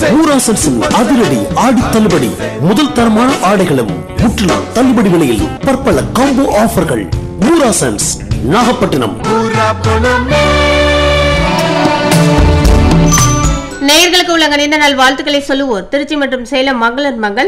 ஊராசன்ஸின் அதிரடி ஆடி தள்ளுபடி முதல் தரமான ஆடைகளும் முற்றிலும் தள்ளுபடி விலையில் பற்பல காம்போ ஆஃபர்கள் ஊராசன்ஸ் நாகப்பட்டினம் நேயர்களுக்கு உள்ள நீண்ட நாள் வாழ்த்துக்களை சொல்லுவோர் திருச்சி மற்றும் சேலம் மங்களன் மங்கள்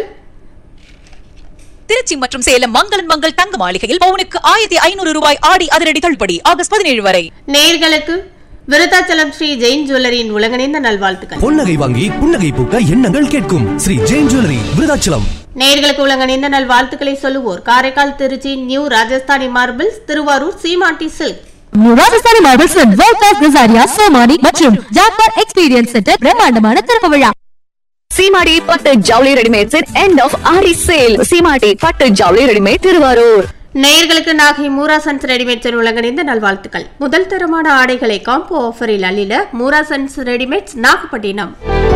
திருச்சி மற்றும் சேலம் மங்களன் மங்கள் தங்க மாளிகையில் பவுனுக்கு ஆயிரத்தி ஐநூறு ரூபாய் ஆடி அதிரடி தள்ளுபடி ஆகஸ்ட் பதினேழு வரை நேயர்களுக்கு விருத்தாச்சலம் ஸ்ரீ ஜெயின் ஜுவல்லரியின் உலகணிந்த நல்வாழ்த்துக்கள் பொன்னகை வாங்கி புன்னகை பூக்க எண்ணங்கள் கேட்கும் ஸ்ரீ ஜெயின் ஜுவல்லரி விருதாச்சலம் நேயர்களுக்கு உலகணிந்த நல் வாழ்த்துக்களை சொல்லுவோர் Karaikal Trichy new Rajasthani marbles Thiruvarur Seematti silk Rajasthani marbles world class Designia Somany மற்றும் ஜாக்பார் எக்ஸ்பீரியன்ஸ் சென்டர் பிரம்மாண்டமான திறப்பு விழா சீமாடி பட்டு ஜவுளி readymades end of Aadi sale Seematti பட்டு ஜவுளி ரெடிமேட் திருவாரூர் நேயர்களுக்கு நாகை மூராசன்ஸ் ரெடிமேட்ஸின் உலகணிந்த நல்வாழ்த்துக்கள் முதல் தரமான ஆடைகளை காம்போ ஆஃபரில் அள்ளிட மூராசன்ஸ் ரெடிமேட்ஸ் நாகப்பட்டினம்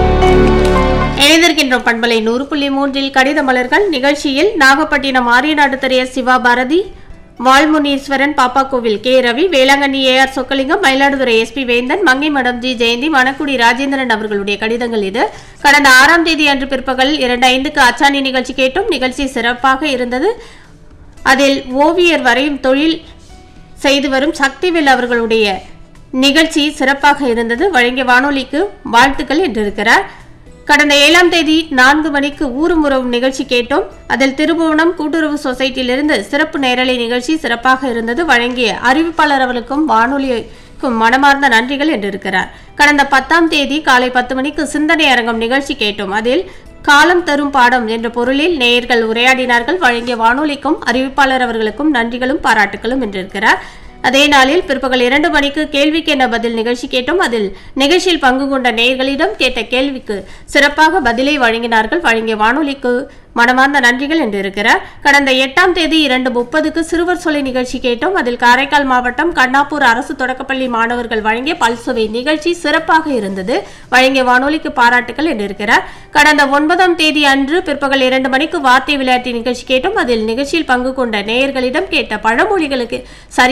இணைந்திருக்கின்றோம் பண்பலை நூறு புள்ளி மூன்றில் கடித மலர்கள் நிகழ்ச்சியில் நாகப்பட்டினம் ஆரியநாடு தெரிய சிவா பாரதி வால்முனீஸ்வரன் பாப்பா கோவில் கே ரவி வேளாங்கண்ணி ஏஆர் சொக்கலிங்கம் மயிலாடுதுறை எஸ்பி வேந்தன் மங்கை மடம் ஜி ஜெயந்தி மணக்குடி ராஜேந்திரன் அவர்களுடைய கடிதங்கள் இது கடந்த ஆறாம் தேதி அன்று பிற்பகல் இரண்டு ஐந்துக்கு அச்சாணி நிகழ்ச்சி கேட்டும் நிகழ்ச்சி சிறப்பாக இருந்தது அதில் ஓவியர் வரையும் தொழில் செய்து வரும் சக்திவேல் அவர்களுடைய நிகழ்ச்சி சிறப்பாக இருந்தது வழங்கிய வானொலிக்கு வாழ்த்துக்கள் என்றிருக்கிறார் கடந்த ஏழாம் தேதி நான்கு மணிக்கு ஊரும் உறவும் நிகழ்ச்சி கேட்டோம் அதில் திருபுவனம் கூட்டுறவு சொசைட்டியிலிருந்து சிறப்பு நேரலை நிகழ்ச்சி சிறப்பாக இருந்தது வழங்கிய அறிவிப்பாளர் அவர்களுக்கும் வானொலிக்கும் மனமார்ந்த நன்றிகள் என்றிருக்கிறார் கடந்த பத்தாம் தேதி காலை பத்து மணிக்கு சிந்தனை அரங்கம் நிகழ்ச்சி கேட்டோம் அதில் காலம் தரும் பாடம் என்ற பொருளில் நேயர்கள் உரையாடினார்கள் வழங்கிய வானொலிக்கும் அறிவிப்பாளர் அவர்களுக்கும் நன்றிகளும் பாராட்டுகளும் என்றிருக்கிறார் அதே நாளில் பிற்பகல் இரண்டு மணிக்கு கேள்விக்கு என்ன பதில் நிகழ்ச்சி கேட்டோம் அதில் நிகழ்ச்சியில் பங்கு கொண்ட நேயர்களிடம் கேட்ட கேள்விக்கு சிறப்பாக பதிலை வழங்கினார்கள் வழங்கிய வானொலிக்கு மனமார்ந்த நன்றிகள் என்றிருக்கிறார் கடந்த எட்டாம் தேதி இரண்டு முப்பதுக்கு சிறுவர் சொலை நிகழ்ச்சி கேட்டோம் அதில் காரைக்கால் மாவட்டம் கண்ணாப்பூர் அரசு தொடக்கப்பள்ளி மாணவர்கள் வழங்கிய பல்சுவை நிகழ்ச்சி சிறப்பாக இருந்தது வழங்கிய வானொலிக்கு பாராட்டுகள் என்றிருக்கிறார் கடந்த ஒன்பதாம் தேதி அன்று பிற்பகல் இரண்டு மணிக்கு வார்த்தை விளையாட்டு நிகழ்ச்சி கேட்டோம் அதில் நிகழ்ச்சியில் பங்கு கொண்ட நேயர்களிடம் கேட்ட பழமொழிகளுக்கு சரி